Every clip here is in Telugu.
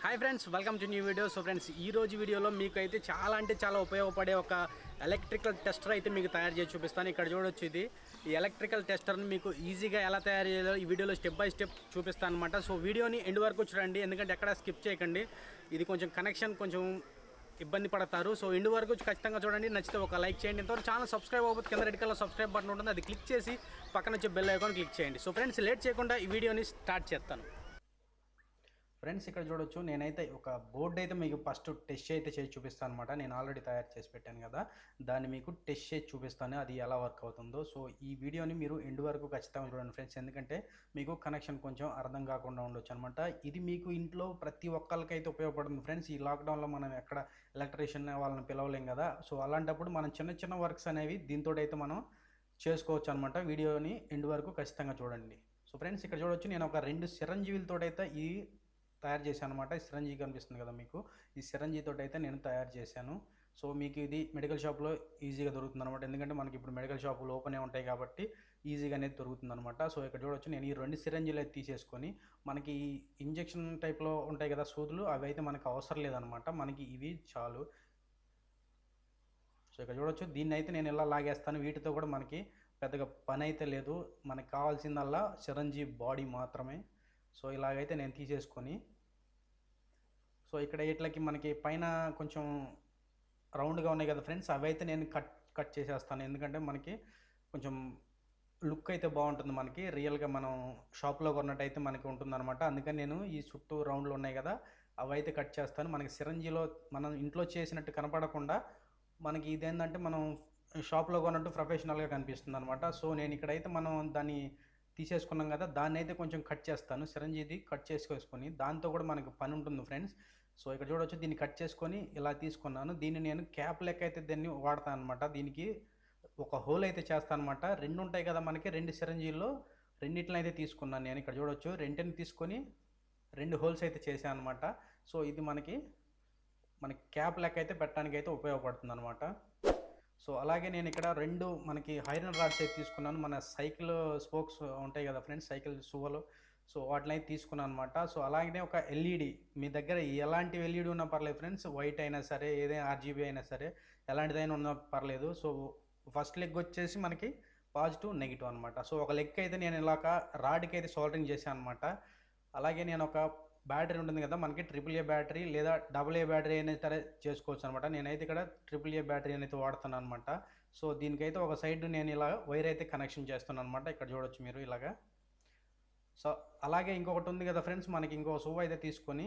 hi friends welcome to new video so friends ఈ రోజు వీడియోలో మీకు అయితే చాలా అంటే చాలా ఉపయోగపడే ఒక ఎలక్ట్రికల్ టెస్టర్ అయితే మీకు తయారు చేసి చూపిస్తాను ఇక్కడ చూడొచ్చు ఇది ఈ ఎలక్ట్రికల్ టెస్టర్ని మీకు ఈజీగా ఎలా తయారు చేయాలో ఈ వీడియోలో స్టెప్ బై స్టెప్ చూపిస్తాను అనమాట సో వీడియోని ఎండ్ వరకు చూడండి ఎందుకంటే ఎక్కడ స్కిప్ చేయకండి ఇది కొంచెం కనెక్షన్ కొంచెం ఇబ్బంది పడతారు సో ఎండు వరకు ఖచ్చితంగా చూడండి నచ్చితే ఒక లైక్ చేయండి ఇంతవరకు ఛానల్ సబ్స్క్రైబ్ అవ్వకపోతే కింద రెడ్ కలర్ సబ్స్క్రైబ్ బటన్ ఉంటుంది అది క్లిక్ చేసి పక్కన వచ్చే బెల్ ఐకాన్ క్లిక్ చేయండి సో ఫ్రెండ్స్ లేట్ చేయకుండా ఈ వీడియోని స్టార్ట్ చేస్తాను ఫ్రెండ్స్ ఇక్కడ చూడొచ్చు నేనైతే ఒక బోర్డు అయితే మీకు ఫస్ట్ టెస్ట్ అయితే చేసి చూపిస్తాను అనమాట నేను ఆల్రెడీ తయారు చేసి పెట్టాను కదా దాన్ని మీకు టెస్ట్ చేసి చూపిస్తాను అది ఎలా వర్క్ అవుతుందో సో ఈ వీడియోని మీరు ఎండ్ వరకు ఖచ్చితంగా చూడండి ఫ్రెండ్స్ ఎందుకంటే మీకు కనెక్షన్ కొంచెం అర్థం కాకుండా ఉండొచ్చు అనమాట ఇది మీకు ఇంట్లో ప్రతి ఒక్కరికైతే ఉపయోగపడుతుంది ఫ్రెండ్స్ ఈ లాక్డౌన్లో మనం ఎక్కడ ఎలక్ట్రీషియన్ వాళ్ళని పిలవలేం కదా సో అలాంటప్పుడు మనం చిన్న చిన్న వర్క్స్ అనేవి దీంతో అయితే మనం చేసుకోవచ్చు అనమాట వీడియోని ఎండ్ వరకు ఖచ్చితంగా చూడండి సో ఫ్రెండ్స్ ఇక్కడ చూడొచ్చు నేను ఒక రెండు సిరంజీవులతో అయితే ఈ తయారు చేశాను అనమాట ఈ సిరంజీ కనిపిస్తుంది కదా మీకు ఈ సిరంజీతో అయితే నేను తయారు చేశాను సో మీకు ఇది మెడికల్ షాప్లో ఈజీగా దొరుకుతుంది అనమాట ఎందుకంటే మనకి ఇప్పుడు మెడికల్ షాపులు ఓపెన్ ఉంటాయి కాబట్టి ఈజీగా అనేది దొరుకుతుంది అనమాట సో ఇక్కడ చూడొచ్చు నేను ఈ రెండు సిరంజీలు అయితే తీసేసుకొని మనకి ఈ ఇంజెక్షన్ టైప్లో ఉంటాయి కదా సూదులు అవి అయితే మనకు అవసరం లేదనమాట మనకి ఇవి చాలు సో ఇక్కడ చూడొచ్చు దీన్ని అయితే నేను ఇలా లాగేస్తాను వీటితో కూడా మనకి పెద్దగా పని అయితే లేదు మనకి కావాల్సిందల్లా చిరంజీ బాడీ మాత్రమే సో ఇలాగైతే నేను తీసేసుకొని సో ఇక్కడ ఇట్లకి మనకి పైన కొంచెం రౌండ్గా ఉన్నాయి కదా ఫ్రెండ్స్ అవి అయితే నేను కట్ కట్ చేసేస్తాను ఎందుకంటే మనకి కొంచెం లుక్ అయితే బాగుంటుంది మనకి రియల్గా మనం షాప్లో కొన్నట్టయితే మనకి ఉంటుంది అనమాట అందుకని నేను ఈ చుట్టూ రౌండ్లు ఉన్నాయి కదా అవి అయితే కట్ చేస్తాను మనకి సిరంజిలో మనం ఇంట్లో చేసినట్టు కనపడకుండా మనకి ఇదేంటంటే మనం షాప్లో కొన్నట్టు ప్రొఫెషనల్గా కనిపిస్తుంది అనమాట సో నేను ఇక్కడైతే మనం దాన్ని తీసేసుకున్నాం కదా దాన్ని అయితే కొంచెం కట్ చేస్తాను సిరంజీది కట్ చేసుకొని దాంతో కూడా మనకు పని ఉంటుంది ఫ్రెండ్స్ సో ఇక్కడ చూడొచ్చు దీన్ని కట్ చేసుకొని ఇలా తీసుకున్నాను దీన్ని నేను క్యాప్ లెక్క అయితే దీన్ని వాడతాను అనమాట దీనికి ఒక హోల్ అయితే చేస్తాను అనమాట రెండు ఉంటాయి కదా మనకి రెండు సిరంజీల్లో రెండిట్లని అయితే తీసుకున్నాను నేను ఇక్కడ చూడొచ్చు రెంటిని తీసుకొని రెండు హోల్స్ అయితే చేశాను అనమాట సో ఇది మనకి మనకి క్యాప్ లెక్క అయితే పెట్టడానికి అయితే ఉపయోగపడుతుంది అనమాట సో అలాగే నేను ఇక్కడ రెండు మనకి ఐరన్ రాడ్స్ అయితే తీసుకున్నాను మన సైకిల్ స్పోక్స్ ఉంటాయి కదా ఫ్రెండ్స్ సైకిల్ సువలు సో వాటిని అయితే తీసుకున్నాను అనమాట సో అలాగనే ఒక ఎల్ఈడి మీ దగ్గర ఎలాంటి ఎల్ఈడి ఉన్నా పర్లేదు ఫ్రెండ్స్ వైట్ అయినా సరే ఏదైనా ఆర్జీబీ అయినా సరే ఎలాంటిదైనా ఉన్నా పర్లేదు సో ఫస్ట్ లెగ్ వచ్చేసి మనకి పాజిటివ్ నెగిటివ్ అనమాట సో ఒక లెగ్ అయితే నేను ఇలాగ రాడ్కి అయితే సోల్డరింగ్ చేశాను అనమాట అలాగే నేను ఒక బ్యాటరీ ఉంటుంది కదా మనకి ట్రిపుల్ ఏ బ్యాటరీ లేదా డబుల్ ఏ బ్యాటరీ అయినా సరే చేసుకోవచ్చు అనమాట నేనైతే ఇక్కడ ట్రిపుల్ ఏ బ్యాటరీ అనేది వాడుతాను అనమాట సో దీనికైతే ఒక సైడ్ నేను ఇలా వైర్ అయితే కనెక్షన్ చేస్తున్నాను అనమాట ఇక్కడ చూడొచ్చు మీరు ఇలాగా సో అలాగే ఇంకొకటి ఉంది కదా ఫ్రెండ్స్ మనకి ఇంకో సువ్ అయితే తీసుకొని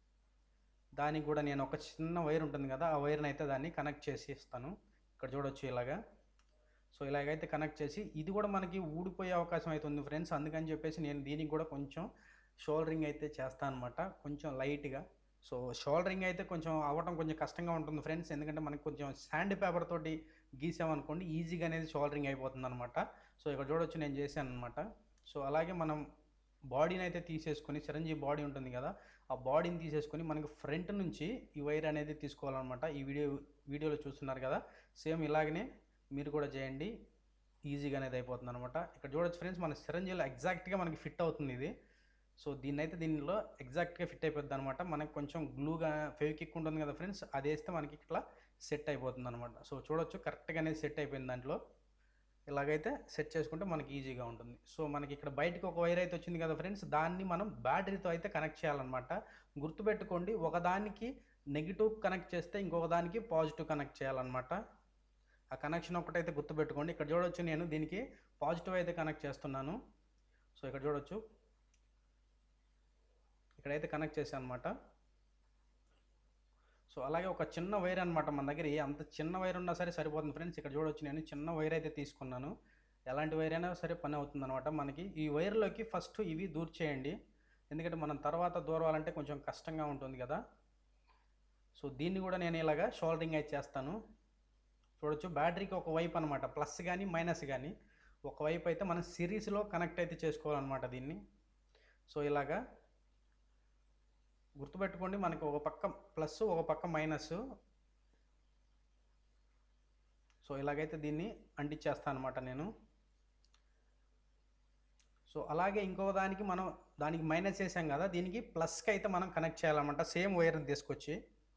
దానికి కూడా నేను ఒక చిన్న వైర్ ఉంటుంది కదా ఆ వైర్ని అయితే దాన్ని కనెక్ట్ చేసి ఇస్తాను ఇక్కడ చూడొచ్చు ఇలాగా సో ఇలాగైతే కనెక్ట్ చేసి ఇది కూడా మనకి ఊడిపోయే అవకాశం అయితే ఉంది ఫ్రెండ్స్ అందుకని చెప్పేసి నేను దీనికి కూడా కొంచెం షోల్డరింగ్ అయితే చేస్తాను అనమాట కొంచెం లైట్గా సో షోల్డరింగ్ అయితే కొంచెం అవ్వడం కొంచెం కష్టంగా ఉంటుంది ఫ్రెండ్స్ ఎందుకంటే మనకి కొంచెం శాండ్ పేపర్ తోటి గీసామనుకోండి ఈజీగా అనేది షోల్డరింగ్ అయిపోతుంది అనమాట సో ఇక్కడ చూడొచ్చు నేను చేశాను అనమాట సో అలాగే మనం బాడీని అయితే తీసేసుకొని చిరంజీవి బాడీ ఉంటుంది కదా ఆ బాడీని తీసేసుకొని మనకి ఫ్రంట్ నుంచి ఈ వైర్ అనేది తీసుకోవాలన్నమాట ఈ వీడియో వీడియోలో చూస్తున్నారు కదా సేమ్ ఇలాగనే మీరు కూడా చేయండి ఈజీగా అనేది అయిపోతుంది అనమాట ఇక్కడ చూడొచ్చు ఫ్రెండ్స్ మన చిరంజీవిలో ఎగ్జాక్ట్గా మనకి ఫిట్ అవుతుంది ఇది సో దీన్ని అయితే దీనిలో ఎగ్జాక్ట్గా ఫిట్ అయిపోద్ది అనమాట మనకి కొంచెం గ్లూగా ఫెవికిక్ ఉంటుంది కదా ఫ్రెండ్స్ అది వేస్తే మనకి ఇట్లా సెట్ అయిపోతుంది అనమాట సో చూడొచ్చు కరెక్ట్గా అనేది సెట్ అయిపోయింది దాంట్లో ఇలాగైతే సెట్ చేసుకుంటే మనకి ఈజీగా ఉంటుంది సో మనకి ఇక్కడ బయటకు ఒక వైర్ అయితే వచ్చింది కదా ఫ్రెండ్స్ దాన్ని మనం బ్యాటరీతో అయితే కనెక్ట్ చేయాలన్నమాట గుర్తుపెట్టుకోండి ఒకదానికి నెగిటివ్ కనెక్ట్ చేస్తే ఇంకొక దానికి పాజిటివ్ కనెక్ట్ చేయాలన్నమాట ఆ కనెక్షన్ ఒకటైతే గుర్తుపెట్టుకోండి ఇక్కడ చూడొచ్చు నేను దీనికి పాజిటివ్ అయితే కనెక్ట్ చేస్తున్నాను సో ఇక్కడ చూడొచ్చు ఇక్కడైతే కనెక్ట్ చేశాను అనమాట సో అలాగే ఒక చిన్న వైర్ అనమాట మన దగ్గర ఏ అంత చిన్న వైర్ ఉన్నా సరే సరిపోతుంది ఫ్రెండ్స్ ఇక్కడ చూడొచ్చు నేను చిన్న వైర్ అయితే తీసుకున్నాను ఎలాంటి వైర్ అయినా సరే పని అవుతుంది అనమాట మనకి ఈ వైర్లోకి ఫస్ట్ ఇవి దూర్ చేయండి ఎందుకంటే మనం తర్వాత దూరవాలంటే కొంచెం కష్టంగా ఉంటుంది కదా సో దీన్ని కూడా నేను ఇలాగా షోల్డరింగ్ అయితే చేస్తాను చూడొచ్చు బ్యాటరీకి ఒక వైపు అనమాట ప్లస్ కానీ మైనస్ కానీ ఒకవైపు అయితే మనం సిరీస్లో కనెక్ట్ అయితే చేసుకోవాలన్నమాట దీన్ని సో ఇలాగా గుర్తుపెట్టుకోండి మనకి ఒక పక్క ప్లస్ ఒక పక్క మైనస్ సో ఇలాగైతే దీన్ని అంటించేస్తాను అనమాట నేను సో సో అలాగే ఇంకో దానికి మనం దానికి మైనస్ చేసాం కదా దీనికి ప్లస్కి అయితే మనం కనెక్ట్ చేయాలన్నమాట సేమ్ వైర్ని తీసుకొచ్చి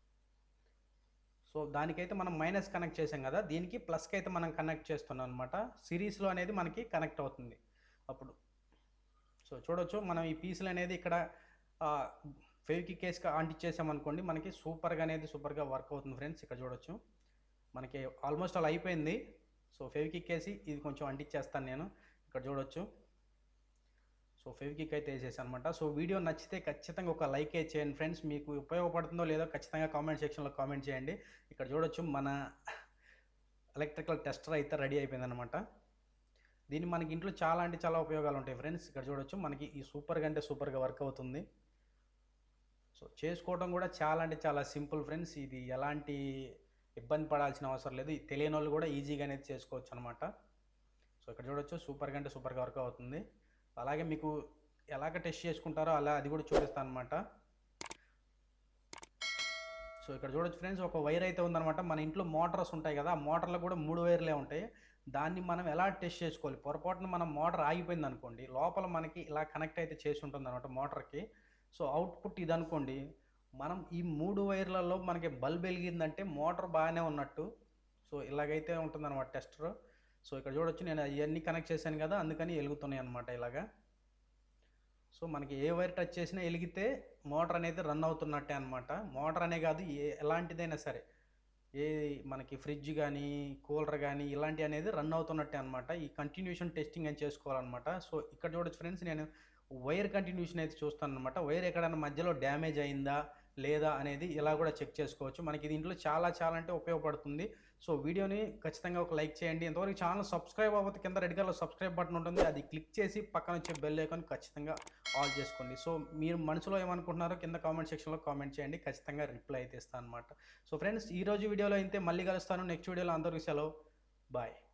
సో దానికైతే మనం మైనస్ కనెక్ట్ చేసాం కదా దీనికి ప్లస్కి అయితే మనం కనెక్ట్ చేస్తున్నాం అనమాట సిరీస్లో అనేది మనకి కనెక్ట్ అవుతుంది అప్పుడు సో చూడొచ్చు మనం ఈ పీసులు అనేది ఇక్కడ ఫెవికి కేస్గా అంటించేసామనుకోండి మనకి సూపర్గా అనేది సూపర్గా వర్క్ అవుతుంది ఫ్రెండ్స్ ఇక్కడ చూడొచ్చు మనకి ఆల్మోస్ట్ అలా అయిపోయింది సో ఫెవికిక్ వేసి ఇది కొంచెం అంటించేస్తాను నేను ఇక్కడ చూడొచ్చు సో ఫెవికిక్ అయితే వేసేసాను అనమాట సో వీడియో నచ్చితే ఖచ్చితంగా ఒక లైక్ చేయండి ఫ్రెండ్స్ మీకు ఉపయోగపడుతుందో లేదో ఖచ్చితంగా కామెంట్ సెక్షన్లో కామెంట్ చేయండి ఇక్కడ చూడొచ్చు మన ఎలక్ట్రికల్ టెస్టర్ అయితే రెడీ అయిపోయిందనమాట దీన్ని మనకి ఇంట్లో చాలా అంటే చాలా ఉపయోగాలు ఉంటాయి ఫ్రెండ్స్ ఇక్కడ చూడొచ్చు మనకి ఈ సూపర్గా అంటే సూపర్గా వర్క్ అవుతుంది సో చేసుకోవడం కూడా చాలా అంటే చాలా సింపుల్ ఫ్రెండ్స్ ఇది ఎలాంటి ఇబ్బంది పడాల్సిన అవసరం లేదు ఇది తెలియని వాళ్ళు కూడా ఈజీగా అనేది చేసుకోవచ్చు అనమాట సో ఇక్కడ చూడొచ్చు సూపర్గా అంటే సూపర్గా వర్క్ అవుతుంది అలాగే మీకు ఎలాగ టెస్ట్ చేసుకుంటారో అలా అది కూడా చూపిస్తాను అనమాట సో ఇక్కడ చూడొచ్చు ఫ్రెండ్స్ ఒక వైర్ అయితే ఉందన్నమాట మన ఇంట్లో మోటార్స్ ఉంటాయి కదా ఆ మోటార్లో కూడా మూడు వైర్లే ఉంటాయి దాన్ని మనం ఎలా టెస్ట్ చేసుకోవాలి పొరపాటున మనం మోటార్ ఆగిపోయింది అనుకోండి లోపల మనకి ఇలా కనెక్ట్ అయితే చేసి ఉంటుంది అనమాట మోటార్కి సో అవుట్పుట్ ఇది అనుకోండి మనం ఈ మూడు వైర్లలో మనకి బల్బ్ వెలిగిందంటే మోటార్ బాగానే ఉన్నట్టు సో ఇలాగైతే ఉంటుందన్నమాట టెస్టర్ సో ఇక్కడ చూడొచ్చు నేను ఇవన్నీ కనెక్ట్ చేశాను కదా అందుకని వెలుగుతున్నాయి అనమాట ఇలాగా సో మనకి ఏ వైర్ టచ్ చేసినా వెలిగితే మోటార్ అనేది రన్ అవుతున్నట్టే అనమాట మోటార్ అనే కాదు ఏ ఎలాంటిదైనా సరే ఏ మనకి ఫ్రిడ్జ్ కానీ కూలర్ కానీ ఇలాంటి అనేది రన్ అవుతున్నట్టే అనమాట ఈ కంటిన్యూషన్ టెస్టింగ్ అని చేసుకోవాలన్నమాట సో ఇక్కడ చూడొచ్చు ఫ్రెండ్స్ నేను వైర్ కంటిన్యూషన్ అయితే చూస్తాను అనమాట వైర్ ఎక్కడైనా మధ్యలో డ్యామేజ్ అయిందా లేదా అనేది ఇలా కూడా చెక్ చేసుకోవచ్చు మనకి దీంట్లో చాలా చాలా అంటే ఉపయోగపడుతుంది సో వీడియోని ఖచ్చితంగా ఒక లైక్ చేయండి ఎంతవరకు ఛానల్ సబ్స్క్రైబ్ అవ్వదు కింద రెడ్ కలర్ సబ్స్క్రైబ్ బటన్ ఉంటుంది అది క్లిక్ చేసి పక్కన వచ్చే బెల్ ఐకాన్ ఖచ్చితంగా ఆల్ చేసుకోండి సో మీరు మనసులో ఏమనుకుంటున్నారో కింద కామెంట్ సెక్షన్లో కామెంట్ చేయండి ఖచ్చితంగా రిప్లై అయితే ఇస్తాను అనమాట సో ఫ్రెండ్స్ ఈ రోజు వీడియోలో అయితే మళ్ళీ కలుస్తాను నెక్స్ట్ వీడియోలో అందరికీ సెలవు బాయ్